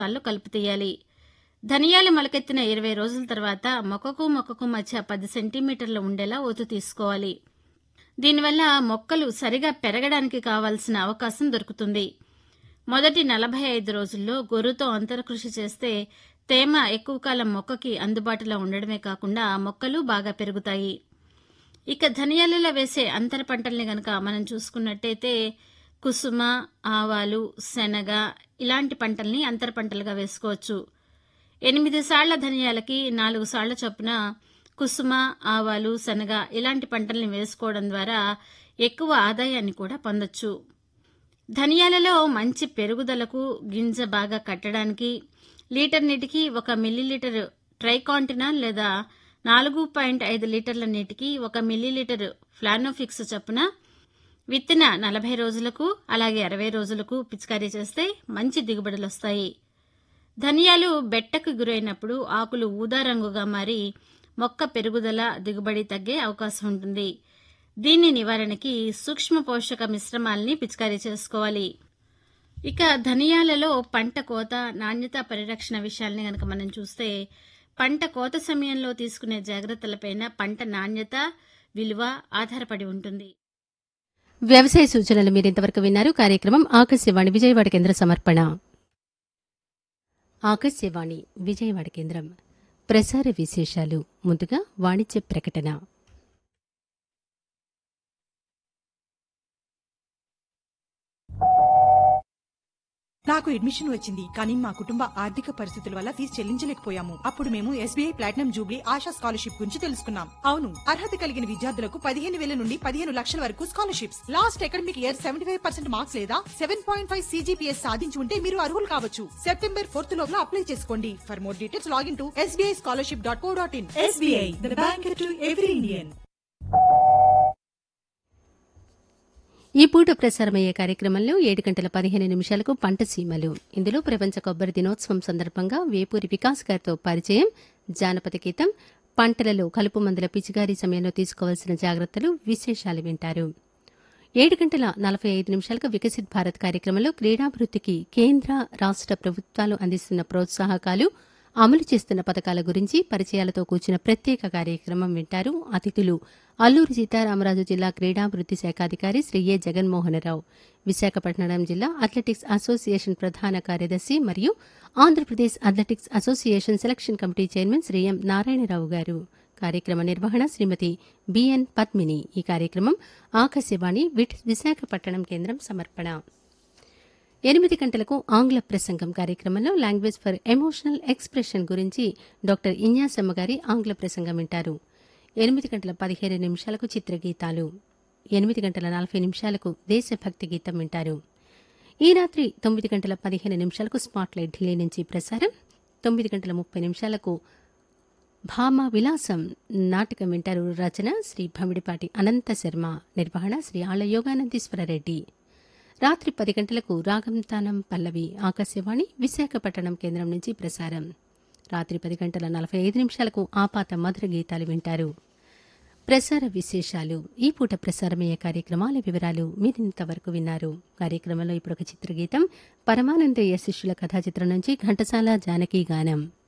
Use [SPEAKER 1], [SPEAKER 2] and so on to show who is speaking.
[SPEAKER 1] సార్లు కలుపు తీయాలి ధనియాలు మొలకెత్తిన ఇరవై రోజుల తర్వాత మొక్కకు మొక్కకు మధ్య పది సెంటీమీటర్లు ఉండేలా ఒతు తీసుకోవాలి దీనివల్ల మొక్కలు సరిగా పెరగడానికి కావాల్సిన అవకాశం దొరుకుతుంది మొదటి నలభై ఐదు రోజుల్లో గొర్రుతో అంతరకృషి చేస్తే తేమ ఎక్కువ కాలం మొక్కకి అందుబాటులో ఉండడమే కాకుండా మొక్కలు బాగా పెరుగుతాయి ఇక ధనియాలలో వేసే అంతర పంటల్ని గనక మనం చూసుకున్నట్టయితే కుసుమ ఆవాలు శనగ ఇలాంటి పంటల్ని అంతర పంటలుగా వేసుకోవచ్చు ఎనిమిది సాళ్ల ధనియాలకి నాలుగు సాళ్ల చొప్పున కుసుమ ఆవాలు శనగ ఇలాంటి పంటల్ని వేసుకోవడం ద్వారా ఎక్కువ ఆదాయాన్ని కూడా పొందొచ్చు ధనియాలలో మంచి పెరుగుదలకు గింజ బాగా కట్టడానికి లీటర్ నీటికి ఒక మిల్లీలీటర్ ట్రైకాంటినాల్ లేదా నాలుగు పాయింట్ ఐదు లీటర్ల నీటికి ఒక మిల్లీలీటర్ ఫ్లానోఫిక్స్ చొప్పున విత్తిన నలభై రోజులకు అలాగే అరవై రోజులకు పిచికారీ చేస్తే మంచి దిగుబడులు వస్తాయి ధనియాలు బెట్టకు గురైనప్పుడు ఆకులు ఊదా రంగుగా మారి మొక్క పెరుగుదల దిగుబడి తగ్గే అవకాశం ఉంటుంది దీని నివారణకి సూక్ష్మ పోషక మిశ్రమాల్ని పిచికారీ చేసుకోవాలి ఇక ధనియాలలో పంట కోత నాణ్యత పరిరక్షణ విషయాల్ని గనక మనం చూస్తే పంట కోత సమయంలో తీసుకునే జాగ్రత్తలపైన పంట నాణ్యత విలువ ఆధారపడి ఉంటుంది
[SPEAKER 2] వ్యవసాయ సూచనలు మీరింతవరకు విన్నారు కార్యక్రమం ఆకాశవాణి విజయవాడ కేంద్ర సమర్పణ ఆకాశవాణి విజయవాడ కేంద్రం ప్రసార విశేషాలు ముందుగా వాణిజ్య ప్రకటన
[SPEAKER 3] నాకు అడ్మిషన్ వచ్చింది కానీ మా కుటుంబ ఆర్థిక పరిస్థితుల వల్ల ఫీజు చెల్లించలేకపోయాము అప్పుడు మేము SBI platinum jubilee Asha scholarship గురించి తెలుసుకున్నాం అవును అర్హత కలిగిన విద్యార్థులకు పదిహేను వేల నుండి పదిహేను లక్షల వరకు scholarships last academic year seventy five percent marks లేదా సెవెన్ పాయింట్ ఫైవ్ సీజీపీఎస్ సాధించి ఉంటే మీరు అర్హులు కావచ్చు సెప్టెంబర్ ఫోర్త్ లోపల అప్లై చేసుకోండి for more details login to SBI scholarship dot co dot in SBI the bank to every Indian
[SPEAKER 2] ఈ పూట ప్రసారమయ్యే కార్యక్రమంలో ఏడు గంటల పదిహేను నిమిషాలకు పంట సీమలు ఇందులో ప్రపంచ కొబ్బరి దినోత్సవం సందర్భంగా వేపూరి వికాస్ గారితో పరిచయం జానపద గీతం పంటలలో కలుపు మందుల పిచికారీ సమయంలో తీసుకోవాల్సిన జాగ్రత్తలు విశేషాలు వింటారు ఏడు గంటల నలభై ఐదు నిమిషాలకు వికసిత్ భారత్ కార్యక్రమంలో క్రీడాభివృద్ధికి కేంద్ర రాష్ట ప్రభుత్వాలు అందిస్తున్న ప్రోత్సాహకాలు అమలు చేస్తున్న పథకాల గురించి పరిచయాలతో కూర్చున్న ప్రత్యేక కార్యక్రమం వింటారు అతిథులు అల్లూరి సీతారామరాజు జిల్లా క్రీడాభివృద్ది శాఖాధికారి శ్రీ ఏ జగన్మోహనరావు విశాఖపట్నం జిల్లా అథ్లెటిక్స్ అసోసియేషన్ ప్రధాన కార్యదర్శి మరియు Andhra Pradesh athletics association selection committee chairman Shri M Narayana Rao గారు కార్యక్రమ నిర్వహణ శ్రీమతి బిఎన్ పద్మిని ఈ కార్యక్రమం ఆకాశవాణి విట్ విశాఖపట్నం కేంద్రం సమర్పణ ఎనిమిది గంటలకు ఆంగ్ల ప్రసంగం కార్యక్రమంలో లాంగ్వేజ్ ఫర్ ఎమోషనల్ ఎక్స్ప్రెషన్ గురించి డాక్టర్ ఇన్యాసమ్మ గారి ఆంగ్ల ప్రసంగం వింటారు ఎనిమిది గంటల పదిహేను నిమిషాలకు చిత్రగీతాలు ఎనిమిది గంటల నలభై నిమిషాలకు దేశభక్తి గీతం వింటారు ఈ రాత్రి తొమ్మిది గంటల పదిహేను నిమిషాలకు స్పాట్లైట్ ఢిల్లీ నుంచి ప్రసారం తొమ్మిది గంటల ముప్పై నిమిషాలకు భామ విలాసం నాటకం వింటారు రచన శ్రీ భమిడిపాటి అనంత శర్మ నిర్వహణ శ్రీ ఆళ్ల యోగానందీశ్వరరెడ్డి రాత్రి పది గంటలకు రాగం తానం పల్లవి ఆకాశవాణి విశాఖపట్నం కేంద్రం నుంచి ప్రసారం రాత్రి పది గంటల నలభై ఐదు నిమిషాలకు ఆపాత మధుర గీతాలు వింటారు ప్రసార విశేషాలు ఈ పూట ప్రసారమయ్యే కార్యక్రమాల వివరాలు మీరింతవరకు విన్నారు కార్యక్రమంలో ఇప్పుడు ఒక చిత్రగీతం పరమానందయ్య శిష్యుల కథాచిత్రం నుంచి ఘంటసాల జానకి గానం